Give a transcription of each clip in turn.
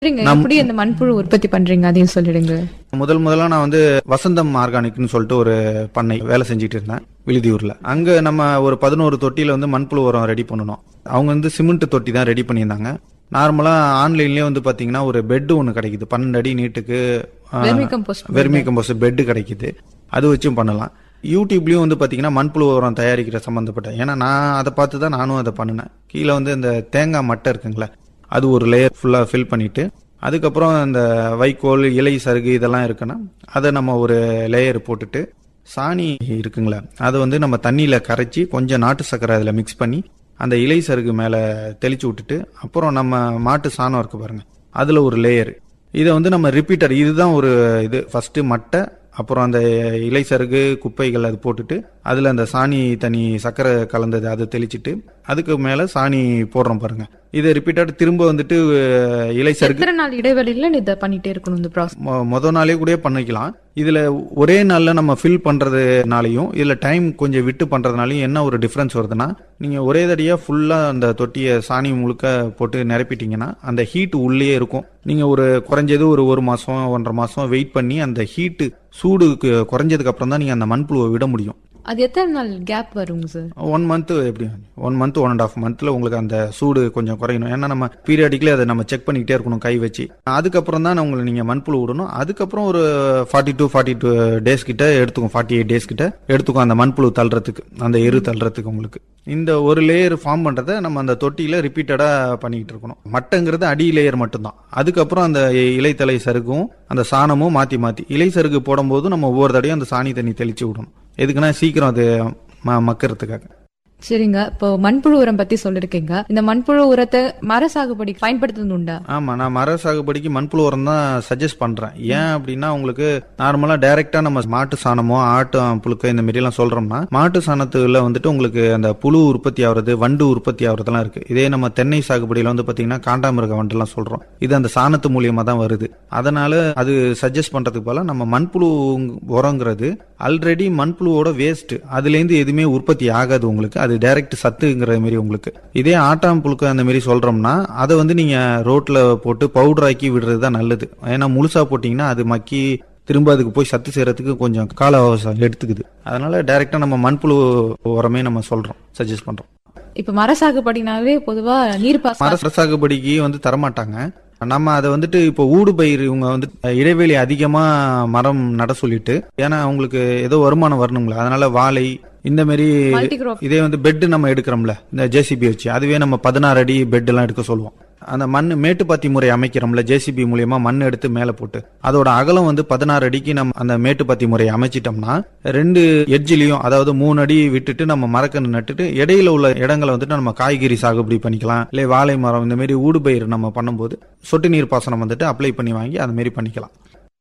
சரிங்க எப்படி அந்த மண்புழு உற்பத்தி பண்றீங்க அதையும் சொல்லிடுங்க முதல் முதல்ல நான் வந்து வசந்தம் ஆர்கானிக்னு சொல்லிட்டு ஒரு பண்ணை வேலை செஞ்சுட்டு இருந்தேன் விழுதியூர்ல அங்க நம்ம ஒரு பதினோரு தொட்டியில வந்து மண்புழு உரம் ரெடி பண்ணணும் அவங்க வந்து சிமெண்ட் தொட்டி தான் ரெடி பண்ணியிருந்தாங்க நார்மலா ஆன்லைன்லயே வந்து பாத்தீங்கன்னா ஒரு பெட் ஒன்று கிடைக்குது பன்னெண்டு அடி நீட்டுக்கு vermicompost vermicompost bed கிடைக்குது அது வச்சும் பண்ணலாம் யூடியூப்லயும் வந்து பாத்தீங்கன்னா மண்புழு உரம் தயாரிக்கிற சம்பந்தப்பட்ட ஏன்னா நான் அதை பார்த்து தான் நானும் அதை பண்ணினேன் கீழே வந்து இந்த தேங்காய் மட்டை இருக்குங்களே அது ஒரு லேயர் ஃபுல்லாக ஃபில் பண்ணிட்டு அதுக்கப்புறம் இந்த வைக்கோல் இலை சருகு இதெல்லாம் இருக்குன்னா அதை நம்ம ஒரு லேயர் போட்டுட்டு சாணி இருக்குங்களே அதை வந்து நம்ம தண்ணியில் கரைச்சி கொஞ்சம் நாட்டு சர்க்கரை அதில் மிக்ஸ் பண்ணி அந்த இலை சருகு மேலே தெளிச்சு விட்டுட்டு அப்புறம் நம்ம மாட்டு சாணம் இருக்கு பாருங்க அதில் ஒரு லேயர் இதை வந்து நம்ம ரிப்பீட்டர் இதுதான் ஒரு இது ஃபர்ஸ்ட் மட்டை அப்புறம் அந்த இலை சருகு குப்பைகள் அது போட்டுட்டு அதில் அந்த சாணி தனி சர்க்கரை கலந்தது அதை தெளிச்சிட்டு அதுக்கு மேலே சாணி போடுறோம் பாருங்க இதை ரிப்பீட்டட் திரும்ப வந்துட்டு அஹ், இலை சருகு எத்தனை நாள் இடைவெளியில இதை பண்ணிட்டே இருக்கணும் இந்த ப்ராசஸ் மொ- முத நாளே கூட பண்ணிக்கலாம் இதுல ஒரே நாள்ல நம்ம ஃபில் பண்றதுனாலையும் இதுல டைம் கொஞ்சம் விட்டு பண்றதுனாலையும் என்ன ஒரு டிஃபரன்ஸ் வருதுன்னா நீங்க ஒரே தடியா ஃபுல்லா அந்த தொட்டியை சாணி முழுக்க போட்டு நிரப்பிட்டீங்கன்னா அந்த ஹீட் உள்ளே இருக்கும் நீங்க ஒரு குறைஞ்சது ஒரு ஒரு மாசம் ஒன்றரை மாசம் வெயிட் பண்ணி அந்த ஹீட்டு சூடு கு- குறைஞ்சதுக்கு அப்புறம் தான் நீங்க அந்த மண்புழுவை விட முடியும் அது எத்தனை நாள் கேப் வருங்க சார் ஒன் மந்த் எப்படி one month one and half மந்த்ல உங்களுக்கு அந்த சூடு கொஞ்சம் குறையணும் ஏன்னா நம்ம பீரியாடிக்கலி அதை நம்ம செக் பண்ணிக்கிட்டே இருக்கணும் கை வச்சு அதுக்கப்புறம் தான் உங்களை நீங்க மண்புழு விடணும் அதுக்கப்புறம் ஒரு forty two forty two days கிட்ட எடுத்துக்கும் ஃபார்ட்டி எயிட் டேஸ் கிட்ட எடுத்துக்கும் அந்த மண்புழு தள்ளுறதுக்கு அந்த எரு தள்ளுறதுக்கு உங்களுக்கு இந்த ஒரு லேயர் ஃபார்ம் பண்றதை நம்ம அந்த தொட்டியில ரிப்பீட்டடா பண்ணிக்கிட்டு இருக்கணும் மட்டைங்கிறது அடி லேயர் மட்டும்தான் அதுக்கப்புறம் அந்த இலைத்தலை சருகும் அந்த சாணமும் மாத்தி மாத்தி இலை சருகு போடும்போது நம்ம ஒவ்வொரு தடையும் அந்த சாணி தண்ணி தெளிச்சு விடணும் எதுக்குன்னா சீக்கிரம் அது ம- மக்கறதுக்காக சரிங்க இப்போ மண்புழு உரம் பத்தி சொல்லிருக்கீங்க இந்த மண்புழு உரத்தை மர சாகுபடி பயன்படுத்துறது உண்டா ஆமா நான் மர சாகுபடிக்கு மண்புழு உரம் தான் சஜஸ்ட் பண்றேன் ஏன் அப்படின்னா உங்களுக்கு நார்மலா டைரக்டா நம்ம மாட்டு சாணமோ ஆட்டு புழுக்க இந்த மாதிரி எல்லாம் சொல்றோம்னா மாட்டு சாணத்துல வந்துட்டு உங்களுக்கு அந்த புழு உற்பத்தி ஆகுறது வண்டு உற்பத்தி ஆகுறதெல்லாம் இருக்கு இதே நம்ம தென்னை சாகுபடியில வந்து பாத்தீங்கன்னா காண்டாமிருக வண்டுலாம் சொல்றோம் இது அந்த சாணத்து மூலியமா தான் வருது அதனால அது சஜஸ்ட் பண்றதுக்கு போல நம்ம மண்புழு உரங்கிறது ஆல்ரெடி மண்புழுவோட வேஸ்ட் அதுல இருந்து எதுவுமே உற்பத்தி ஆகாது உங்களுக்கு அது டைரக்ட் சத்துங்கிற மாதிரி உங்களுக்கு இதே ஆட்டாம் புழுக்க அந்த மாதிரி சொல்றோம்னா அதை வந்து நீங்க ரோட்ல போட்டு பவுடர் ஆக்கி விடுறது தான் நல்லது ஏன்னா முழுசா போட்டீங்கன்னா அது மக்கி திரும்ப அதுக்கு போய் சத்து செய்யறதுக்கு கொஞ்சம் கால அவகாசம் எடுத்துக்குது அதனால டைரக்டா நம்ம மண்புழு உரமே நம்ம சொல்றோம் சஜஸ்ட் பண்றோம் இப்ப மர சாகுபடினாவே பொதுவா நீர் பாசனம் மர சாகுபடிக்கு வந்து தரமாட்டாங்க நம்ம அதை வந்துட்டு இப்போ ஊடு பயிர் இவங்க வந்து இடைவெளி அதிகமா மரம் நட சொல்லிட்டு ஏன்னா அவங்களுக்கு ஏதோ வருமானம் வரணுங்களா அதனால வாழை இந்த மாதிரி மல்டி கிராப் இதே வந்து பெட் நம்ம எடுக்கிறோம்ல இந்த ஜேசிபி வச்சு அதுவே நம்ம பதினாறு அடி பெட் எல்லாம் எடுக்க சொல்லுவோம் அந்த மண் மேட்டுப்பாத்தி முறை அமைக்கிறோம்ல ஜேசிபி மூலியமா மண் எடுத்து மேல போட்டு அதோட அகலம் வந்து பதினாறு அடிக்கு நம்ம அந்த மேட்டுப்பாத்தி முறையை அமைச்சிட்டோம்னா ரெண்டு எட்ஜிலையும் அதாவது மூணு அடி விட்டுட்டு நம்ம மரக்கன்று நட்டுட்டு இடையில உள்ள இடங்களை வந்துட்டு நம்ம காய்கறி சாகுபடி பண்ணிக்கலாம் இல்லை வாழை மரம் இந்த மாதிரி ஊடுபயிர் நம்ம பண்ணும்போது சொட்டு நீர் பாசனம் வந்துட்டு அப்ளை பண்ணி வாங்கி அது மாதிரி பண்ணிக்கலாம்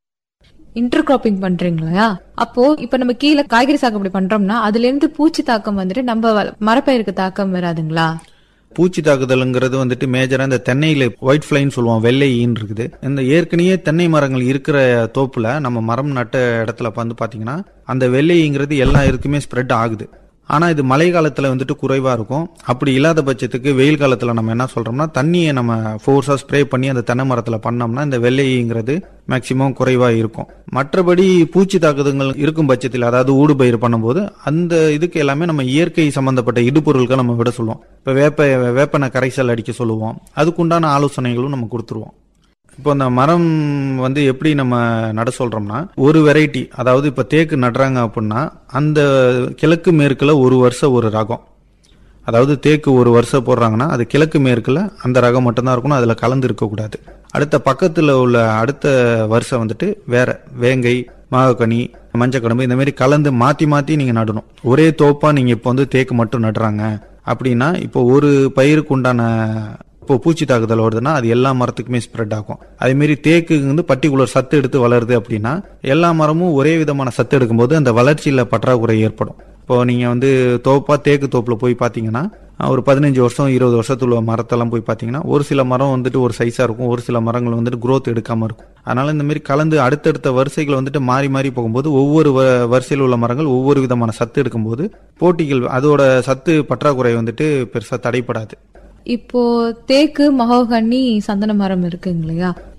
இன்டர் கிராப்பிங் பண்றீங்களா அப்போ இப்ப நம்ம கீழே காய்கறி சாகுபடி பண்றோம்னா அதுல இருந்து பூச்சி தாக்கம் வந்துட்டு நம்ம வ- மரப்பயிருக்கு தாக்கம் வராதுங்களா பூச்சி தாக்குதல்ங்கிறது வந்துட்டு மேஜரா இந்த தென்னையில ஒயிட் ஃபிளைன்னு சொல்லுவோம் வெள்ளை ஈன் இருக்குது இந்த ஏற்கனவே தென்னை மரங்கள் இருக்கிற தோப்புல நம்ம மரம் நட்ட இடத்துல வந்து பாத்தீங்கன்னா அந்த வெள்ளைங்கிறது எல்லா இருக்குமே ஸ்ப்ரெட் ஆகுது ஆனா இது மழை காலத்துல வந்துட்டு குறைவா இருக்கும் அப்படி இல்லாத பட்சத்துக்கு வெயில் காலத்துல நம்ம என்ன சொல்றோம்னா தண்ணியை நம்ம ஃபோர்ஸா ஸ்ப்ரே பண்ணி அந்த தென்னை மரத்துல பண்ணோம்னா இந்த வெள்ளைங்கிறது மேக்சிமம் குறைவா இருக்கும் மற்றபடி பூச்சி தாக்குதல்கள் இருக்கும் பட்சத்தில் அதாவது ஊடுபயிர் பண்ணும்போது அந்த இதுக்கு எல்லாமே நம்ம இயற்கை சம்பந்தப்பட்ட இடுபொருட்கள் நம்ம விட சொல்லுவோம் இப்ப வேப்ப வேப்பனை கரைசல் அடிக்க சொல்லுவோம் அதுக்குண்டான ஆலோசனைகளும் நம்ம கொடுத்துருவோம் இப்போ இந்த மரம் வந்து எப்படி நம்ம நட சொல்றோம்னா ஒரு வெரைட்டி அதாவது இப்ப தேக்கு நடுறாங்க அப்படின்னா அந்த கிழக்கு மேற்குல ஒரு வருஷம் ஒரு ரகம் அதாவது தேக்கு ஒரு வருஷம் போடுறாங்கன்னா அது கிழக்கு மேற்குல அந்த ரகம் மட்டும்தான் இருக்கணும் அதுல கலந்து இருக்கக்கூடாது அடுத்த பக்கத்துல உள்ள அடுத்த வருஷம் வந்துட்டு வேற வேங்கை மாகக்கனி மஞ்சக்கடம்பு இந்த மாதிரி கலந்து மாத்தி மாத்தி நீங்க நடணும் ஒரே தோப்பா நீங்க இப்போ வந்து தேக்கு மட்டும் நடுறாங்க அப்படின்னா இப்போ ஒரு பயிருக்கு உண்டான இப்போ பூச்சி தாக்குதல் வருதுன்னா அது எல்லா மரத்துக்குமே ஸ்ப்ரெட் ஆகும் அதே மாதிரி தேக்கு வந்து பர்டிகுலர் சத்து எடுத்து வளருது அப்படின்னா எல்லா மரமும் ஒரே விதமான சத்து எடுக்கும்போது அந்த வளர்ச்சியில பற்றாக்குறை ஏற்படும் இப்போ நீங்க வந்து தோப்பா தேக்கு தோப்புல போய் பாத்தீங்கன்னா ஒரு பதினஞ்சு வருஷம் இருபது வருஷத்துல உள்ள மரத்தெல்லாம் போய் பாத்தீங்கன்னா ஒரு சில மரம் வந்துட்டு ஒரு சைஸா இருக்கும் ஒரு சில மரங்கள் வந்துட்டு growth எடுக்காம இருக்கும் அதனால இந்த மாதிரி கலந்து அடுத்தடுத்த வரிசைகள் வந்துட்டு மாறி மாறி போகும்போது ஒவ்வொரு வ- வரிசையில் உள்ள மரங்கள் ஒவ்வொரு விதமான சத்து எடுக்கும்போது போட்டிகள் அதோட சத்து பற்றாக்குறை வந்துட்டு பெருசா தடைப்படாது இப்போ தேக்கு மகோகனி சந்தன மரம் இருக்குங்க இல்லையா